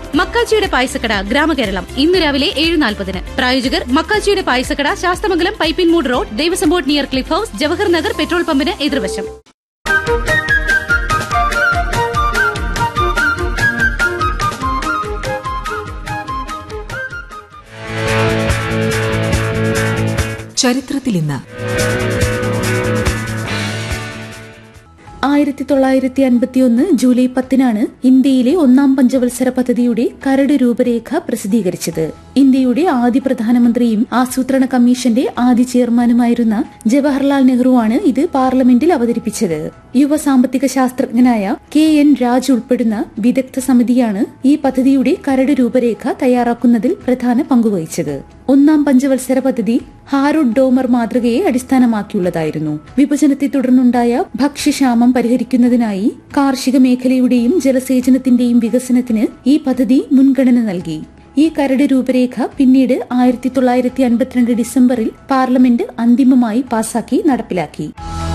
മക്കാച്ചിയുടെ പായസക്കട ഗ്രാമകേരളം ഇന്ന് രാവിലെ ഏഴ് നാൽപ്പതിന് പ്രായോജകർ മക്കാച്ചിയുടെ പായസക്കട ശാസ്തമംഗലം പൈപ്പിൻ മൂട് road Devaswom board near Cliff House Jawahar Nagar petrol പമ്പിന് എതിർവശം ചരിത്രത്തിൽ ഇന്ന് ആയിരത്തി തൊള്ളായിരത്തി അൻപത്തിയൊന്ന് ജൂലൈ പത്തിനാണ് ഇന്ത്യയിലെ ഒന്നാം പഞ്ചവത്സര പദ്ധതിയുടെ കരട് രൂപരേഖ പ്രസിദ്ധീകരിച്ചത് ഇന്ത്യയുടെ ആദ്യ പ്രധാനമന്ത്രിയും ആസൂത്രണ കമ്മീഷന്റെ ആദ്യ ചെയർമാനുമായിരുന്ന ജവഹർലാൽ നെഹ്റുവാണ് ഇത് പാർലമെന്റിൽ അവതരിപ്പിച്ചത് യുവ സാമ്പത്തിക ശാസ്ത്രജ്ഞനായ കെ എൻ രാജ് ഉൾപ്പെടുന്ന വിദഗ്ധ സമിതിയാണ് ഈ പദ്ധതിയുടെ കരട് രൂപരേഖ തയ്യാറാക്കുന്നതിൽ പ്രധാന പങ്കുവഹിച്ചത് ഒന്നാം പഞ്ചവത്സര പദ്ധതി ഹാരോഡ് ഡോമർ മാതൃകയെ അടിസ്ഥാനമാക്കിയുള്ളതായിരുന്നു വിഭജനത്തെ തുടർന്നുണ്ടായ ഭക്ഷ്യക്ഷാമം പരിഹരിക്കുന്നതിനായി കാർഷിക മേഖലയുടെയും ജലസേചനത്തിന്റെയും വികസനത്തിന് ഈ പദ്ധതി മുൻഗണന നൽകി ഈ കരട് രൂപരേഖ പിന്നീട് ആയിരത്തി തൊള്ളായിരത്തി അൻപത്തിരണ്ട് ഡിസംബറിൽ പാർലമെന്റ് അന്തിമമായി പാസാക്കി നടപ്പിലാക്കി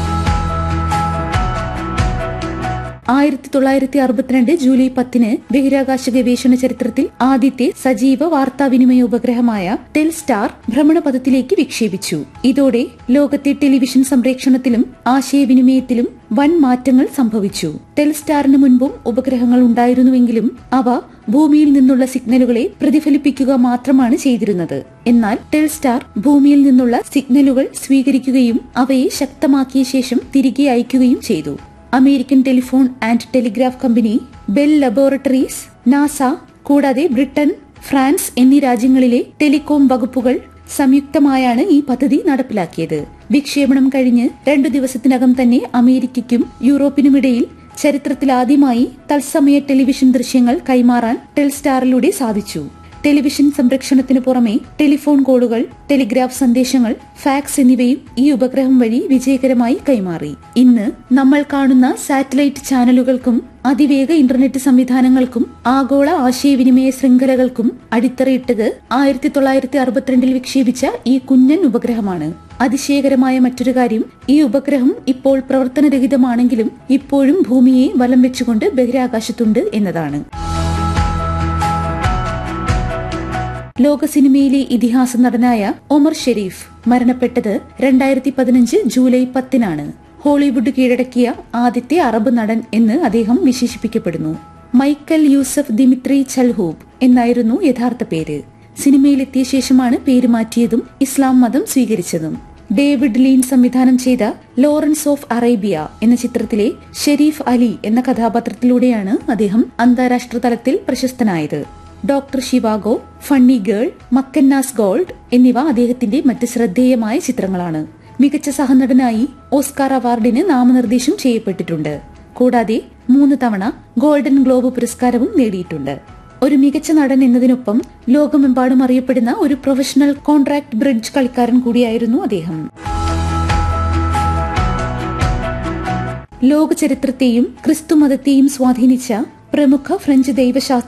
ആയിരത്തി തൊള്ളായിരത്തി അറുപത്തിരണ്ട് ജൂലൈ പത്തിന് ബഹിരാകാശ ഗവേഷണ ചരിത്രത്തിൽ ആദ്യത്തെ സജീവ വാർത്താവിനിമയ ഉപഗ്രഹമായ ടെൽസ്റ്റാർ ഭ്രമണപഥത്തിലേക്ക് വിക്ഷേപിച്ചു ഇതോടെ ലോകത്തെ ടെലിവിഷൻ സംപ്രേക്ഷണത്തിലും ആശയവിനിമയത്തിലും വൻ മാറ്റങ്ങൾ സംഭവിച്ചു ടെൽസ്റ്റാറിന് മുൻപും ഉപഗ്രഹങ്ങൾ ഉണ്ടായിരുന്നുവെങ്കിലും അവ ഭൂമിയിൽ നിന്നുള്ള സിഗ്നലുകളെ പ്രതിഫലിപ്പിക്കുക മാത്രമാണ് ചെയ്തിരുന്നത് എന്നാൽ ടെൽസ്റ്റാർ ഭൂമിയിൽ നിന്നുള്ള സിഗ്നലുകൾ സ്വീകരിക്കുകയും അവയെ ശക്തമാക്കിയ ശേഷം തിരികെ അയക്കുകയും ചെയ്തു American telephone and telegraph company Bell laboratories NASA കൂടാതെ ബ്രിട്ടൻ ഫ്രാൻസ് എന്നീ രാജ്യങ്ങളിലെ ടെലികോം വകുപ്പുകൾ സംയുക്തമായാണ് ഈ പദ്ധതി നടപ്പിലാക്കിയത് വിക്ഷേപണം കഴിഞ്ഞ് രണ്ടു ദിവസത്തിനകം തന്നെ അമേരിക്കയ്ക്കും യൂറോപ്പിനുമിടയിൽ ചരിത്രത്തിലാദ്യമായി തത്സമയ ടെലിവിഷൻ ദൃശ്യങ്ങൾ കൈമാറാൻ ടെൽസ്റ്റാറിലൂടെ സാധിച്ചു ടെലിവിഷൻ സംരക്ഷണത്തിനു പുറമെ ടെലിഫോൺ കോളുകൾ ടെലിഗ്രാഫ് സന്ദേശങ്ങൾ ഫാക്സ് എന്നിവയും ഈ ഉപഗ്രഹം വഴി വിജയകരമായി കൈമാറി ഇന്ന് നമ്മൾ കാണുന്ന സാറ്റലൈറ്റ് ചാനലുകൾക്കും അതിവേഗ ഇന്റർനെറ്റ് സംവിധാനങ്ങൾക്കും ആഗോള ആശയവിനിമയ ശൃംഖലകൾക്കും അടിത്തറയിട്ടത് ആയിരത്തി തൊള്ളായിരത്തി അറുപത്തിരണ്ടിൽ വിക്ഷേപിച്ച ഈ കുഞ്ഞൻ ഉപഗ്രഹമാണ് അതിശയകരമായ മറ്റൊരു കാര്യം ഈ ഉപഗ്രഹം ഇപ്പോൾ പ്രവർത്തനരഹിതമാണെങ്കിലും ഇപ്പോഴും ഭൂമിയെ വലം വെച്ചുകൊണ്ട് ബഹിരാകാശത്തുണ്ട് എന്നതാണ് ലോക സിനിമയിലെ ഇതിഹാസ നടനായ ഒമർ ഷെരീഫ് മരണപ്പെട്ടത് രണ്ടായിരത്തി പതിനഞ്ച് ജൂലൈ പത്തിനാണ് ഹോളിവുഡ് കീഴടക്കിയ ആദ്യത്തെ അറബ് നടൻ എന്ന് അദ്ദേഹം വിശേഷിപ്പിക്കപ്പെടുന്നു മൈക്കൽ യൂസഫ് ദിമിത്രി ചൽഹൂബ് എന്നായിരുന്നു യഥാർത്ഥ പേര് സിനിമയിലെത്തിയ ശേഷമാണ് പേര് മാറ്റിയതും ഇസ്ലാം മതം സ്വീകരിച്ചതും ഡേവിഡ് ലീൻ സംവിധാനം ചെയ്ത ലോറൻസ് ഓഫ് അറേബ്യ എന്ന ചിത്രത്തിലെ ഷെരീഫ് അലി എന്ന കഥാപാത്രത്തിലൂടെയാണ് അദ്ദേഹം അന്താരാഷ്ട്ര തലത്തിൽ പ്രശസ്തനായത് Doctor Zhivago Funny Girl MacKenna's Gold എന്നിവ അദ്ദേഹത്തിന്റെ മറ്റ് ശ്രദ്ധേയമായ ചിത്രങ്ങളാണ് മികച്ച സഹനടനായി ഓസ്കാർ അവാർഡിന് നാമനിർദ്ദേശം ചെയ്യപ്പെട്ടിട്ടുണ്ട് കൂടാതെ മൂന്ന് തവണ ഗോൾഡൻ ഗ്ലോബ് പുരസ്കാരവും നേടിയിട്ടുണ്ട് ഒരു മികച്ച നടൻ എന്നതിനൊപ്പം ലോകമെമ്പാടും അറിയപ്പെടുന്ന ഒരു പ്രൊഫഷണൽ കോൺട്രാക്ട് ബ്രിഡ്ജ് കളിക്കാരൻ കൂടിയായിരുന്നു അദ്ദേഹം ലോക ചരിത്രത്തെയും ക്രിസ്തുമതത്തെയും സ്വാധീനിച്ച പ്രമുഖ ഫ്രഞ്ച് ദൈവശാസ്ത്ര